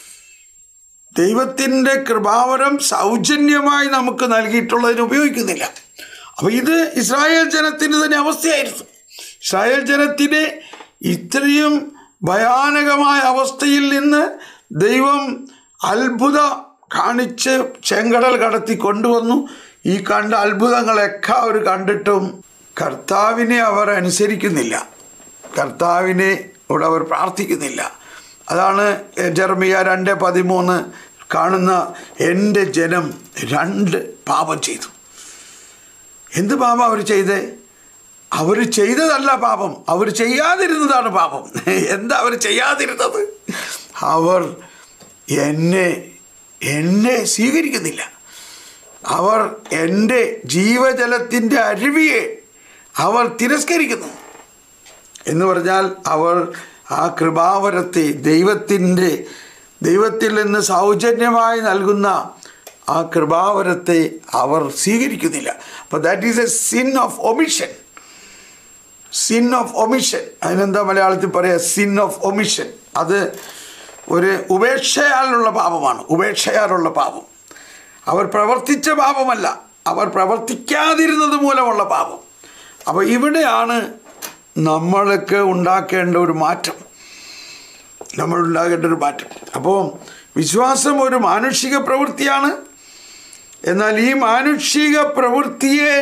ദൈവത്തിൻ്റെ കൃപാവരം സൗജന്യമായി നമുക്ക് നൽകിയിട്ടുള്ളതിന് ഉപയോഗിക്കുന്നില്ല അപ്പോൾ ഇത് ഇസ്രായേൽ ജനത്തിന് തന്നെ അവസ്ഥയായിരുന്നു ഇസ്രായേൽ ജനത്തിനെ ഇത്രയും ഭയാനകമായ അവസ്ഥയിൽ നിന്ന് ദൈവം അത്ഭുത കാണിച്ച് ചെങ്കടൽ കടത്തി കൊണ്ടുവന്നു ഈ കണ്ട അത്ഭുതങ്ങളൊക്കെ അവർ കണ്ടിട്ടും കർത്താവിനെ അവർ അനുസരിക്കുന്നില്ല കർത്താവിനെ ഇവിടെ അവർ പ്രാർത്ഥിക്കുന്നില്ല അതാണ് ജർമിയ രണ്ട് പതിമൂന്ന് കാണുന്ന എൻ്റെ ജനം രണ്ട് പാപം ചെയ്തു എന്ത് പാപം അവർ ചെയ്തേ അവർ ചെയ്തതല്ല പാപം അവർ ചെയ്യാതിരുന്നതാണ് പാപം എന്താ അവർ ചെയ്യാതിരുന്നത് അവർ എന്നെ എന്നെ സ്വീകരിക്കുന്നില്ല അവർ എൻ്റെ ജീവജലത്തിൻ്റെ അരുവിയെ അവർ തിരസ്കരിക്കുന്നു എന്ന് പറഞ്ഞാൽ അവർ ആ കൃപാവരത്തെ ദൈവത്തിൻ്റെ ദൈവത്തിൽ നിന്ന് സൗജന്യമായി നൽകുന്ന ആ കൃപാവരത്തെ അവർ സ്വീകരിക്കുന്നില്ല അപ്പോൾ that is a sin of omission sin of omission അതിനെന്താ മലയാളത്തിൽ പറയുക സിൻ ഓഫ് ഒമിഷൻ അത് ഒരു ഉപേക്ഷയാലുള്ള പാപമാണ് ഉപേക്ഷയാലുള്ള പാപം അവർ പ്രവർത്തിച്ച പാപമല്ല അവർ പ്രവർത്തിക്കാതിരുന്നത് മൂലമുള്ള പാപം അപ്പോൾ ഇവിടെയാണ് നമ്മൾക്ക് ഉണ്ടാക്കേണ്ട ഒരു മാറ്റം നമ്മൾ ഉണ്ടാകേണ്ട ഒരു മാറ്റം അപ്പോൾ വിശ്വാസം ഒരു മാനുഷിക പ്രവൃത്തിയാണ് എന്നാൽ ഈ മാനുഷിക പ്രവൃത്തിയെ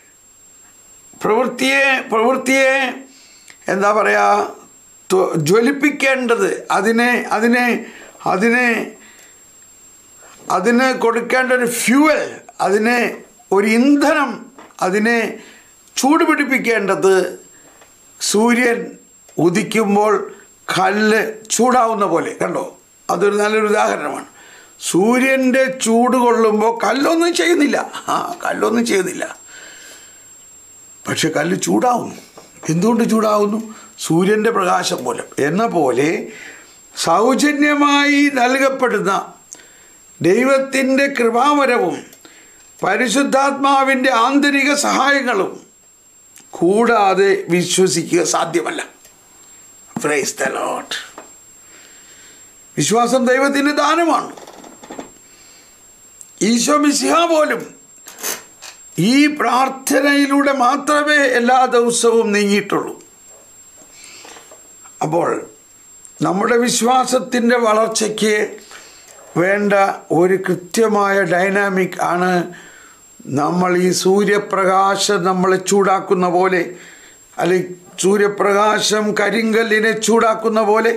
പ്രവൃത്തിയെ പ്രവൃത്തിയെ എന്താ പറയുക ത്വ- ജ്വലിപ്പിക്കേണ്ടത് അതിനെ അതിനെ അതിനെ അതിന് കൊടുക്കേണ്ട ഒരു ഫ്യൂവൽ അതിനെ ഒരു ഇന്ധനം അതിനെ ചൂടുപിടിപ്പിക്കേണ്ടത് സൂര്യൻ ഉദിക്കുമ്പോൾ കല്ല് ചൂടാവുന്ന പോലെ കണ്ടോ അതൊരു നല്ലൊരു ഉദാഹരണമാണ് സൂര്യൻ്റെ ചൂട് കൊള്ളുമ്പോൾ കല്ലൊന്നും ചെയ്യുന്നില്ല ആ കല്ലൊന്നും ചെയ്യുന്നില്ല പക്ഷെ കല്ല് ചൂടാവുന്നു എന്തുകൊണ്ട് ചൂടാവുന്നു സൂര്യൻ്റെ പ്രകാശം മൂലം എന്ന പോലെ സൗജന്യമായി നൽകപ്പെടുന്ന ദൈവത്തിൻ്റെ കൃപാവരവും പരിശുദ്ധാത്മാവിൻ്റെ ആന്തരിക സഹായങ്ങളും കൂടാതെ വിശ്വസിക്കുക സാധ്യമല്ല പ്രൈസ് ദ ലോട്ട് വിശ്വാസം ദൈവത്തിൻ്റെ ദാനമാണ് ഈശോ മിശിഹ പോലും ഈ പ്രാർത്ഥനയിലൂടെ മാത്രമേ എല്ലാ ദിവസവും നീങ്ങിയിട്ടുള്ളൂ അപ്പോൾ നമ്മുടെ വിശ്വാസത്തിൻ്റെ വളർച്ചയ്ക്ക് വേണ്ട ഒരു കൃത്യമായ ഡൈനാമിക് ആണ് നമ്മൾ ഈ സൂര്യപ്രകാശം നമ്മളെ ചൂടാക്കുന്ന പോലെ അല്ലെങ്കിൽ സൂര്യപ്രകാശം കരിങ്കല്ലിനെ ചൂടാക്കുന്ന പോലെ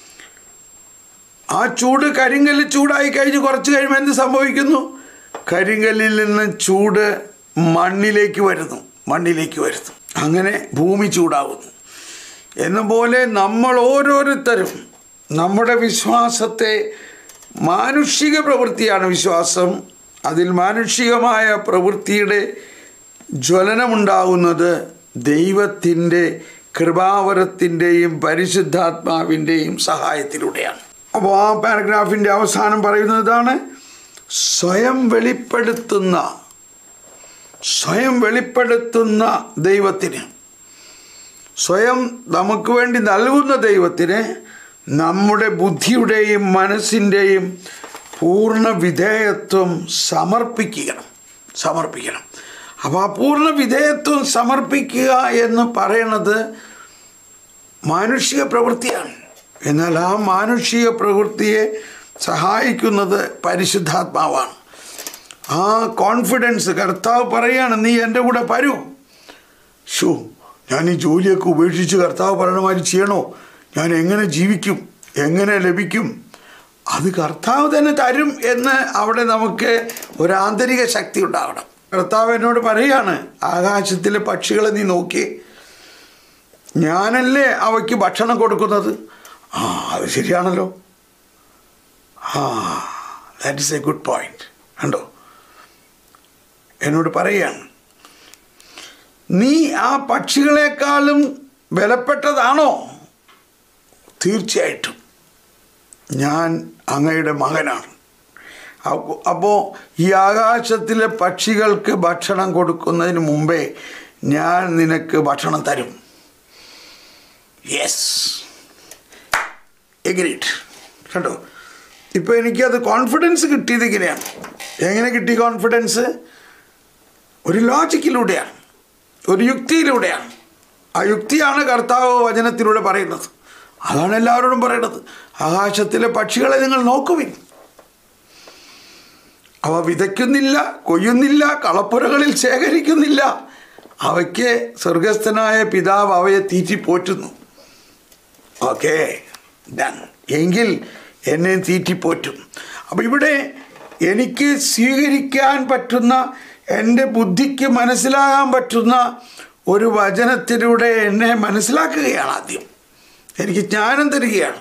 ആ ചൂട് കരിങ്കല്ല് ചൂടായി കഴിഞ്ഞ് കുറച്ച് കഴിയുമ്പോൾ എന്ത് സംഭവിക്കുന്നു കരിങ്കല്ലിൽ നിന്ന് ചൂട് മണ്ണിലേക്ക് വരുന്നു മണ്ണിലേക്ക് വരുന്നു അങ്ങനെ ഭൂമി ചൂടാവുന്നു എന്ന പോലെ നമ്മൾ ഓരോരുത്തരും നമ്മുടെ വിശ്വാസത്തെ മാനുഷിക പ്രവൃത്തിയാണ് വിശ്വാസം അതിൽ മാനുഷികമായ പ്രവൃത്തിയുടെ ജ്വലനമുണ്ടാകുന്നത് ദൈവത്തിൻ്റെ കൃപാവരത്തിൻ്റെയും പരിശുദ്ധാത്മാവിൻ്റെയും സഹായത്തിലൂടെയാണ് അപ്പോൾ ആ പാരഗ്രാഫിൻ്റെ അവസാനം പറയുന്നത് ഇതാണ് സ്വയം വെളിപ്പെടുത്തുന്ന സ്വയം വെളിപ്പെടുത്തുന്ന ദൈവത്തിന് സ്വയം നമുക്ക് വേണ്ടി നൽകുന്ന ദൈവത്തിന് നമ്മുടെ ബുദ്ധിയുടെയും മനസ്സിൻ്റെയും പൂർണ്ണ വിധേയത്വം സമർപ്പിക്കണം സമർപ്പിക്കണം അപ്പോൾ ആ പൂർണ്ണ വിധേയത്വം സമർപ്പിക്കുക എന്ന് പറയണത് മാനുഷിക പ്രവൃത്തിയാണ് എന്നാൽ ആ മാനുഷിക പ്രവൃത്തിയെ സഹായിക്കുന്നത് പരിശുദ്ധാത്മാവാണ് ആ കോൺഫിഡൻസ് കർത്താവ് പറയാണ് നീ എൻ്റെ കൂടെ വരൂ ഷോ ഞാൻ ഈ ജോലിയൊക്കെ ഉപേക്ഷിച്ച് കർത്താവ് പറയണ മാതിരി ചെയ്യണോ ഞാൻ എങ്ങനെ ജീവിക്കും എങ്ങനെ ലഭിക്കും അത് കർത്താവ് തന്നെ തരും എന്ന് അവിടെ നമുക്ക് ഒരു ആന്തരിക ശക്തി ഉണ്ടാകണം കർത്താവ് എന്നോട് പറയാണ് ആകാശത്തിലെ പക്ഷികളെ നീ നോക്കി ഞാനല്ലേ അവയ്ക്ക് ഭക്ഷണം കൊടുക്കുന്നത് ആ അത് ശരിയാണല്ലോ ആ that is a good point കണ്ടോ എന്നോട് പറയുകയാണ് നീ ആ പക്ഷികളെക്കാളും വിലപ്പെട്ടതാണോ തീർച്ചയായിട്ടും ഞാൻ അങ്ങയുടെ മകനാണ് അപ്പോൾ അപ്പോൾ ഈ ആകാശത്തിലെ പക്ഷികൾക്ക് ഭക്ഷണം കൊടുക്കുന്നതിന് മുമ്പേ ഞാൻ നിനക്ക് ഭക്ഷണം തരും യെസ് എഗ്രീഡ് കേട്ടോ ഇപ്പോൾ എനിക്കത് കോൺഫിഡൻസ് കിട്ടിയത് ഇങ്ങനെയാണ് എങ്ങനെ കിട്ടി കോൺഫിഡൻസ് ഒരു ലോജിക്കിലൂടെയാണ് ഒരു യുക്തിയിലൂടെയാണ് ആ യുക്തിയാണ് കർത്താവ് വചനത്തിലൂടെ പറയുന്നത് അതാണ് എല്ലാവരോടും പറയുന്നത് ആകാശത്തിലെ പക്ഷികളെ നിങ്ങൾ നോക്കുവിൻ അവ വിതയ്ക്കുന്നില്ല കൊയ്യുന്നില്ല കളപ്പുരകളിൽ ശേഖരിക്കുന്നില്ല അവയ്ക്ക് സ്വർഗസ്ഥനായ പിതാവ് അവയെ തീറ്റി പോറ്റുന്നു ഓക്കെ ഡൺ എങ്കിൽ എന്നെ തീറ്റിപ്പോറ്റും അപ്പോൾ ഇവിടെ എനിക്ക് സ്വീകരിക്കാൻ പറ്റുന്ന എൻ്റെ ബുദ്ധിക്ക് മനസ്സിലാകാൻ പറ്റുന്ന ഒരു വചനത്തിലൂടെ എന്നെ മനസ്സിലാക്കുകയാണ് ആദ്യം എനിക്ക് ജ്ഞാനം തരികയാണ്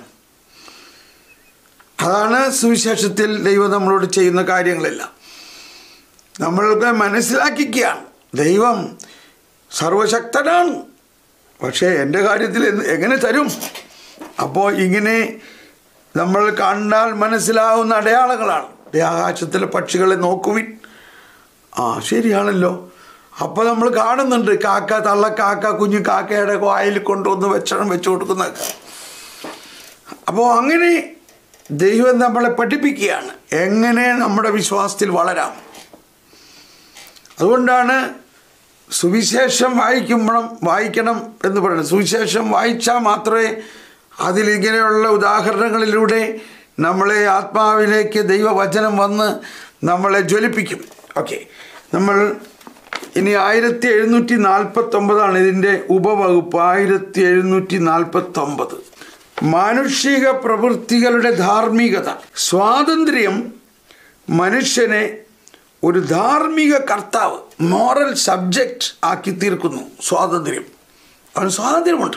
അതാണ് സുവിശേഷത്തിൽ ദൈവം നമ്മളോട് ചെയ്യുന്ന കാര്യങ്ങളെല്ലാം നമ്മൾക്ക് മനസ്സിലാക്കിക്കുകയാണ് ദൈവം സർവശക്തനാണ് പക്ഷേ എൻ്റെ കാര്യത്തിൽ എന്ത്- എങ്ങനെ തരും അപ്പോൾ ഇങ്ങനെ നമ്മൾ കണ്ടാൽ മനസ്സിലാവുന്ന അടയാളങ്ങളാണ് ദേ ആകാശത്തിലെ പക്ഷികളെ നോക്കുവിൻ ആ ശരിയാണല്ലോ അപ്പോൾ നമ്മൾ കാണുന്നുണ്ട് കാക്ക തള്ളക്കാക്ക കുഞ്ഞു കാക്കയുടെ വായിൽ കൊണ്ടുവന്ന് വെച്ചണം വെച്ചു കൊടുക്കുന്നതൊക്കെ അപ്പോൾ അങ്ങനെ ദൈവം നമ്മളെ പഠിപ്പിക്കുകയാണ് എങ്ങനെ നമ്മുടെ വിശ്വാസത്തിൽ വളരാം അതുകൊണ്ടാണ് സുവിശേഷം വായിക്കുമ്പോഴും വായിക്കണം എന്ന് പറയുന്നത് സുവിശേഷം വായിച്ചാൽ മാത്രമേ അതിലിങ്ങനെയുള്ള ഉദാഹരണങ്ങളിലൂടെ നമ്മളെ ആത്മാവിലേക്ക് ദൈവവചനം വന്ന് നമ്മളെ ജ്വലിപ്പിക്കും ഓക്കെ നമ്മൾ ഇനി ആയിരത്തി എഴുന്നൂറ്റി നാൽപ്പത്തൊമ്പതാണ് ഇതിൻ്റെ ഉപവകുപ്പ് ആയിരത്തി എഴുന്നൂറ്റി നാൽപ്പത്തൊമ്പത് മാനുഷിക പ്രവൃത്തികളുടെ ധാർമ്മികത സ്വാതന്ത്ര്യം മനുഷ്യനെ ഒരു ധാർമ്മിക കർത്താവ് മോറൽ സബ്ജക്റ്റ് ആക്കി തീർക്കുന്നു സ്വാതന്ത്ര്യം അവന് സ്വാതന്ത്ര്യമുണ്ട്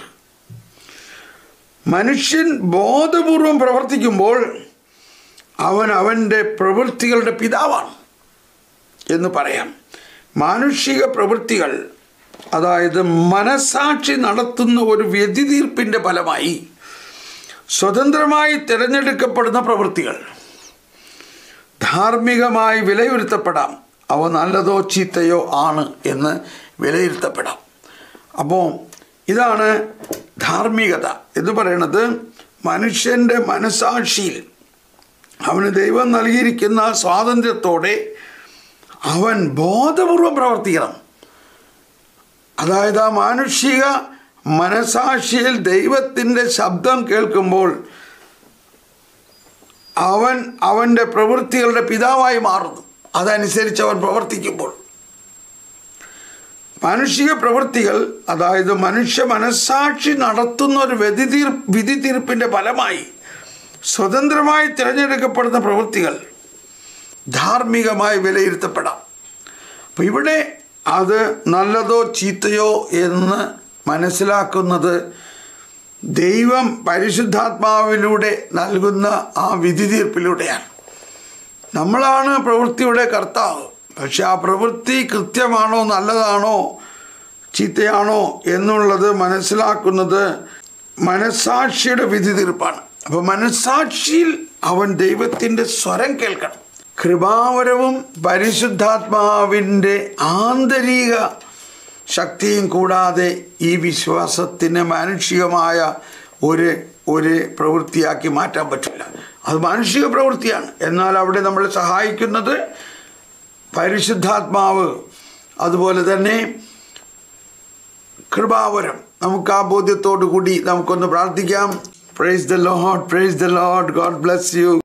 മനുഷ്യൻ ബോധപൂർവം പ്രവർത്തിക്കുമ്പോൾ അവൻ അവൻ്റെ പ്രവൃത്തികളുടെ പിതാവാണ് എന്ന് പറയാം മാനുഷിക പ്രവൃത്തികൾ അതായത് മനസാക്ഷി നടത്തുന്ന ഒരു വ്യതിതീർപ്പിൻ്റെ ഫലമായി സ്വതന്ത്രമായി തിരഞ്ഞെടുക്കപ്പെടുന്ന പ്രവൃത്തികൾ ധാർമ്മികമായി വിലയിരുത്തപ്പെടാം അവ നല്ലതോ ചീത്തയോ ആണ് എന്ന് വിലയിരുത്തപ്പെടാം അപ്പോൾ ഇതാണ് ധാർമ്മികത എന്ന് പറയുന്നത് മനുഷ്യൻ്റെ മനസാക്ഷിയിൽ അവന് ദൈവം നൽകിയിരിക്കുന്ന സ്വാതന്ത്ര്യത്തോടെ അവൻ ബോധപൂർവം പ്രവർത്തിക്കണം അതായത് ആ മാനുഷിക മനസാക്ഷിയിൽ ദൈവത്തിൻ്റെ ശബ്ദം കേൾക്കുമ്പോൾ അവൻ അവൻ്റെ പ്രവൃത്തികളുടെ പിതാവായി മാറുന്നു അതനുസരിച്ച് അവൻ പ്രവർത്തിക്കുമ്പോൾ മാനുഷിക പ്രവൃത്തികൾ അതായത് മനുഷ്യ മനസാക്ഷി നടത്തുന്ന ഒരു വിധി തീർ വിധി തീർപ്പിൻ്റെ ഫലമായി സ്വതന്ത്രമായി തിരഞ്ഞെടുക്കപ്പെടുന്ന പ്രവൃത്തികൾ ധാർമ്മികമായി വിലയിരുത്തപ്പെടാം അപ്പം ഇവിടെ അത് നല്ലതോ ചീത്തയോ എന്ന് മനസ്സിലാക്കുന്നത് ദൈവം പരിശുദ്ധാത്മാവിലൂടെ നൽകുന്ന ആ വിധി തീർപ്പിലൂടെയാണ് നമ്മളാണ് പ്രവൃത്തിയുടെ കർത്താവ് പക്ഷെ ആ പ്രവൃത്തി കൃത്യമാണോ നല്ലതാണോ ചീത്തയാണോ എന്നുള്ളത് മനസ്സിലാക്കുന്നത് മനസാക്ഷിയുടെ വിധി തീർപ്പാണ് അപ്പോൾ മനസാക്ഷിയിൽ അവൻ ദൈവത്തിൻ്റെ സ്വരം കേൾക്കണം കൃപാവരവും പരിശുദ്ധാത്മാവിൻ്റെ ആന്തരിക ശക്തിയും കൂടാതെ ഈ വിശ്വാസത്തിന് മാനുഷികമായ ഒരു ഒരു പ്രവൃത്തിയാക്കി മാറ്റാൻ പറ്റില്ല അത് മാനുഷിക പ്രവൃത്തിയാണ് എന്നാൽ അവിടെ നമ്മളെ സഹായിക്കുന്നത് പരിശുദ്ധാത്മാവ് അതുപോലെ തന്നെ കൃപാവരം നമുക്ക് ആ ബോധ്യത്തോടു കൂടി നമുക്കൊന്ന് പ്രാർത്ഥിക്കാം praise the Lord praise the Lord God bless U